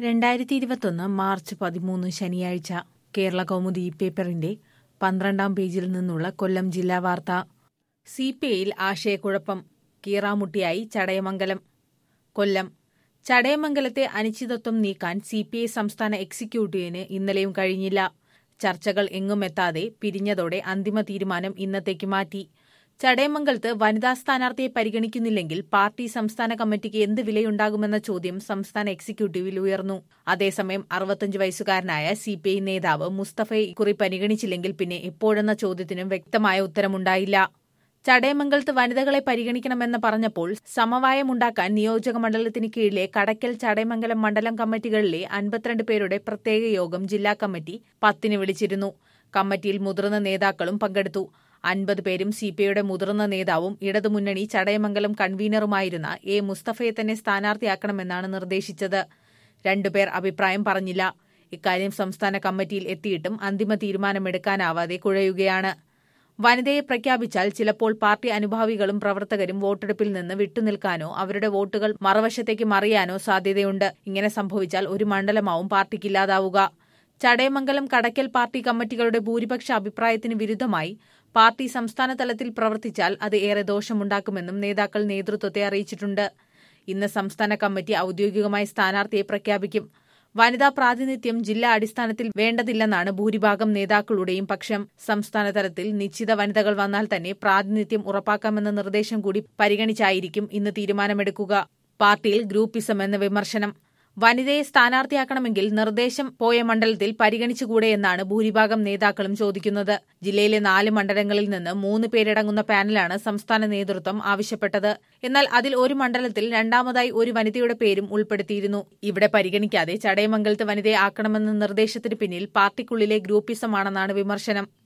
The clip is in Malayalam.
രണ്ടായിരത്തി ഇരുപത്തൊന്ന് മാർച്ച് പതിമൂന്ന് ശനിയാഴ്ച കേരള കൗമുദി പേപ്പറിന്റെ പന്ത്രണ്ടാം പേജിൽ നിന്നുള്ള കൊല്ലം ജില്ലാ വാർത്ത സി പി ഐയിൽ ആശയക്കുഴപ്പം കീറാമുട്ടിയായി ചടയമംഗലം കൊല്ലം ചടയമംഗലത്തെ അനിശ്ചിതത്വം നീക്കാൻ സി പി ഐ സംസ്ഥാന എക്സിക്യൂട്ടീവിന് ഇന്നലെയും കഴിഞ്ഞില്ല ചർച്ചകൾ എങ്ങും എത്താതെ പിരിഞ്ഞതോടെ അന്തിമ തീരുമാനം ഇന്നത്തേക്ക് മാറ്റി ചടയമംഗലത്ത് വനിതാ സ്ഥാനാർത്ഥിയെ പരിഗണിക്കുന്നില്ലെങ്കിൽ പാർട്ടി സംസ്ഥാന കമ്മിറ്റിക്ക് എന്ത് വിലയുണ്ടാകുമെന്ന ചോദ്യം സംസ്ഥാന എക്സിക്യൂട്ടീവിൽ ഉയർന്നു അതേസമയം അറുപത്തഞ്ച് വയസ്സുകാരനായ സി പി ഐ നേതാവ് മുസ്തഫയെ ഇക്കുറി പരിഗണിച്ചില്ലെങ്കിൽ പിന്നെ എപ്പോഴെന്ന ചോദ്യത്തിനും വ്യക്തമായ ഉത്തരമുണ്ടായില്ല ചടയമംഗലത്ത് വനിതകളെ പരിഗണിക്കണമെന്ന് പറഞ്ഞപ്പോൾ സമവായമുണ്ടാക്കാൻ നിയോജക മണ്ഡലത്തിന് കീഴിലെ കടയ്ക്കൽ ചടയമംഗലം മണ്ഡലം കമ്മിറ്റികളിലെ അൻപത്തിരണ്ട് പേരുടെ പ്രത്യേക യോഗം ജില്ലാ കമ്മിറ്റി പത്തിന് വിളിച്ചിരുന്നു കമ്മിറ്റിയിൽ മുതിർന്ന നേതാക്കളും പങ്കെടുത്തു അൻപത് പേരും സിപിഐയുടെ മുതിർന്ന നേതാവും ഇടതുമുന്നണി ചടയമംഗലം കൺവീനറുമായിരുന്ന എ മുസ്തഫയെ തന്നെ സ്ഥാനാർത്ഥിയാക്കണമെന്നാണ് നിർദ്ദേശിച്ചത് രണ്ടുപേർ അഭിപ്രായം പറഞ്ഞില്ല ഇക്കാര്യം സംസ്ഥാന കമ്മിറ്റിയിൽ എത്തിയിട്ടും അന്തിമ തീരുമാനമെടുക്കാനാവാതെ കുഴയുകയാണ് വനിതയെ പ്രഖ്യാപിച്ചാൽ ചിലപ്പോൾ പാർട്ടി അനുഭാവികളും പ്രവർത്തകരും വോട്ടെടുപ്പിൽ നിന്ന് വിട്ടുനിൽക്കാനോ അവരുടെ വോട്ടുകൾ മറുവശത്തേക്ക് മറിയാനോ സാധ്യതയുണ്ട് ഇങ്ങനെ സംഭവിച്ചാൽ ഒരു മണ്ഡലമാവും പാർട്ടിക്കില്ലാതാവുക ചടയമംഗലം കടയ്ക്കൽ പാർട്ടി കമ്മിറ്റികളുടെ ഭൂരിപക്ഷ അഭിപ്രായത്തിന് വിരുദ്ധമായി പാർട്ടി സംസ്ഥാന തലത്തിൽ പ്രവർത്തിച്ചാൽ അത് ഏറെ ദോഷമുണ്ടാക്കുമെന്നും നേതാക്കൾ നേതൃത്വത്തെ അറിയിച്ചിട്ടുണ്ട് ഇന്ന് സംസ്ഥാന കമ്മിറ്റി ഔദ്യോഗികമായി സ്ഥാനാർത്ഥിയെ പ്രഖ്യാപിക്കും വനിതാ പ്രാതിനിധ്യം ജില്ലാ അടിസ്ഥാനത്തിൽ വേണ്ടതില്ലെന്നാണ് ഭൂരിഭാഗം നേതാക്കളുടെയും പക്ഷം സംസ്ഥാന തലത്തിൽ നിശ്ചിത വനിതകൾ വന്നാൽ തന്നെ പ്രാതിനിധ്യം ഉറപ്പാക്കാമെന്ന നിർദ്ദേശം കൂടി പരിഗണിച്ചായിരിക്കും ഇന്ന് തീരുമാനമെടുക്കുക പാർട്ടിയിൽ ഗ്രൂപ്പിസം എന്ന വിമർശനം വനിതയെ സ്ഥാനാർത്ഥിയാക്കണമെങ്കിൽ നിർദ്ദേശം പോയ മണ്ഡലത്തിൽ പരിഗണിച്ചുകൂടെ എന്നാണ് ഭൂരിഭാഗം നേതാക്കളും ചോദിക്കുന്നത് ജില്ലയിലെ നാല് മണ്ഡലങ്ങളിൽ നിന്ന് മൂന്ന് പേരടങ്ങുന്ന പാനലാണ് സംസ്ഥാന നേതൃത്വം ആവശ്യപ്പെട്ടത് എന്നാൽ അതിൽ ഒരു മണ്ഡലത്തിൽ രണ്ടാമതായി ഒരു വനിതയുടെ പേരും ഉൾപ്പെടുത്തിയിരുന്നു ഇവിടെ പരിഗണിക്കാതെ ചടയമംഗലത്ത് വനിതയെ ആക്കണമെന്ന നിർദ്ദേശത്തിന് പിന്നിൽ പാർട്ടിക്കുള്ളിലെ ഗ്രൂപ്പിസമാണെന്നാണ് വിമർശനം